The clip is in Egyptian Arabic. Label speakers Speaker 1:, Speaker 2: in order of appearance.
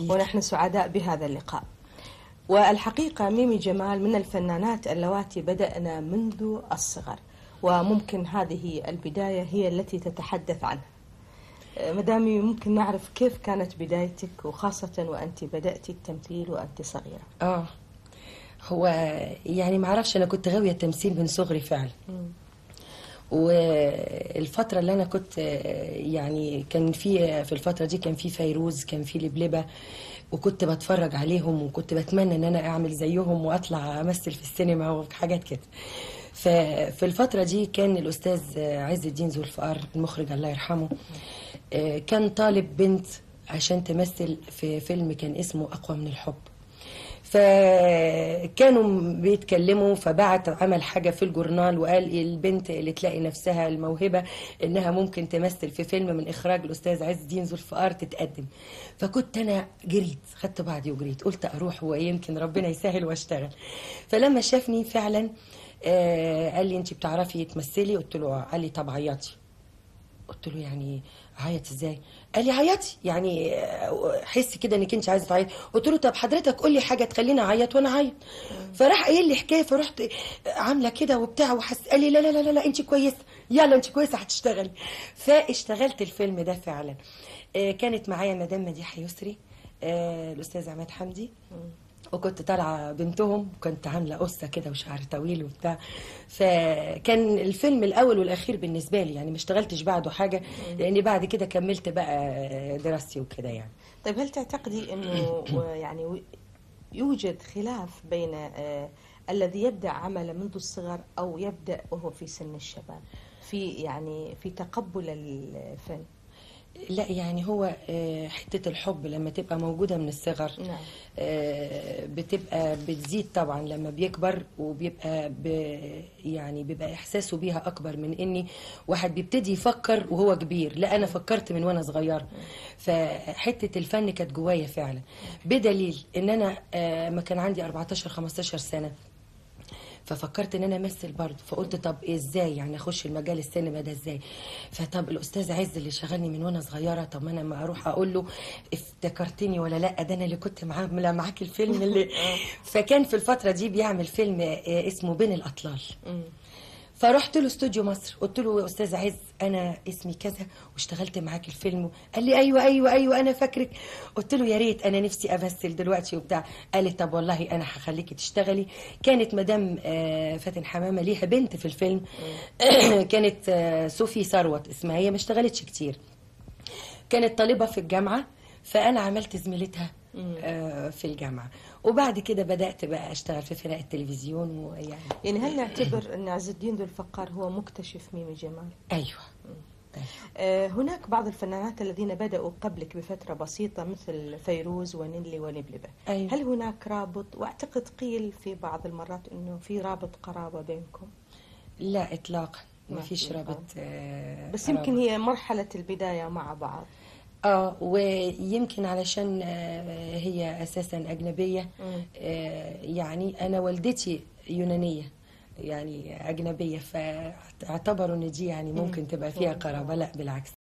Speaker 1: ونحن سعداء بهذا اللقاء والحقيقة ميمي جمال من الفنانات اللواتي بدأنا منذ الصغر وممكن هذه البداية هي التي تتحدث عنها مدامي ممكن نعرف كيف كانت بدايتك وخاصة وأنت بدأتي التمثيل وأنت صغيرة
Speaker 2: اه هو يعني ما اعرفش انا كنت غاويه التمثيل من صغري فعلا والفتره اللي انا كنت آه، يعني كان في في الفتره دي كان في فيروز كان في لبلبه وكنت بتفرج عليهم وكنت بتمنى ان انا اعمل زيهم واطلع امثل في السينما وحاجات كده ففي الفترة دي كان الأستاذ عز الدين ذو الفقار المخرج الله يرحمه آه، كان طالب بنت عشان تمثل في فيلم كان اسمه أقوى من الحب فكانوا بيتكلموا فبعت عمل حاجة في الجورنال وقال البنت اللي تلاقي نفسها الموهبة انها ممكن تمثل في فيلم من اخراج الاستاذ عز الدين ذو الفقار تتقدم فكنت انا جريت خدت بعضي وجريت قلت اروح ويمكن ربنا يسهل واشتغل فلما شافني فعلا آه قال لي انت بتعرفي تمثلي قلت له آه. قال لي طب عيطي قلت له يعني عيط ازاي قال لي عيطي يعني آه، حسي كده انك انت عايزه تعيط قلت له طب حضرتك قول لي حاجه تخليني اعيط وانا اعيط فراح قايل لي حكايه فرحت عامله كده وبتاع وحس قال لي لا لا لا لا, لا انت كويسه يلا انت كويسه هتشتغلي فاشتغلت الفيلم ده فعلا آه، كانت معايا مدام مديحه يسري آه، الاستاذ عماد حمدي وكنت طالعه بنتهم وكنت عامله قصه كده وشعر طويل وبتاع فكان الفيلم الاول والاخير بالنسبه لي يعني ما اشتغلتش بعده حاجه لاني بعد كده كملت بقى دراستي وكده يعني
Speaker 1: طيب هل تعتقدي أنه يعني و- يوجد خلاف بين آه، الذي يبدأ عمله منذ الصغر أو يبدأ وهو في سن الشباب في يعني في تقبل الفن
Speaker 2: لا يعني هو آه، حته الحب لما تبقى موجوده من الصغر
Speaker 1: نعم.
Speaker 2: آه، بتبقى بتزيد طبعا لما بيكبر وبيبقى ب يعني بيبقى احساسه بيها اكبر من اني واحد بيبتدي يفكر وهو كبير لا انا فكرت من وانا صغيره فحته الفن كانت جوايا فعلا بدليل ان انا آه، ما كان عندي 14 15 سنه ففكرت ان انا امثل برضه فقلت طب ازاي يعني اخش المجال السينما ده ازاي فطب الاستاذ عز اللي شغلني من وانا صغيره طب ما انا ما اروح اقول له افتكرتني ولا لا ده انا اللي كنت عامله معاك الفيلم اللي فكان في الفتره دي بيعمل فيلم آه، اسمه بين الاطلال فرحت له استوديو مصر قلت له يا استاذ عز انا اسمي كذا واشتغلت معاك الفيلم قال لي ايوه ايوه ايوه انا فاكرك قلت له يا ريت انا نفسي امثل دلوقتي وبتاع قال لي طب والله انا هخليكي تشتغلي كانت مدام آه، فاتن حمامه ليها بنت في الفيلم كانت آه، صوفي ثروت اسمها هي ما اشتغلتش كتير كانت طالبه في الجامعه فانا عملت زميلتها آه، في الجامعه وبعد كده بدات بقى اشتغل في فرق التلفزيون ويعني
Speaker 1: يعني هل نعتبر أن عز الدين ذو الفقار هو مكتشف ميمي جمال
Speaker 2: ايوه
Speaker 1: آه، هناك بعض الفنانات الذين بدأوا قبلك بفترة بسيطة مثل فيروز ونيلي ولبلبة
Speaker 2: أيوة.
Speaker 1: هل هناك رابط واعتقد قيل في بعض المرات انه في رابط قرابة بينكم
Speaker 2: لا اطلاقا
Speaker 1: ما
Speaker 2: ما فيش
Speaker 1: في
Speaker 2: رابط آه،
Speaker 1: بس
Speaker 2: قرابة.
Speaker 1: يمكن هي مرحلة البداية مع بعض
Speaker 2: اه ويمكن علشان آه، هي اساسا اجنبيه
Speaker 1: مم.
Speaker 2: آه، يعني انا والدتي يونانيه يعني اجنبيه فاعتبروا ان دي يعني ممكن تبقى فيها قرابه لا بالعكس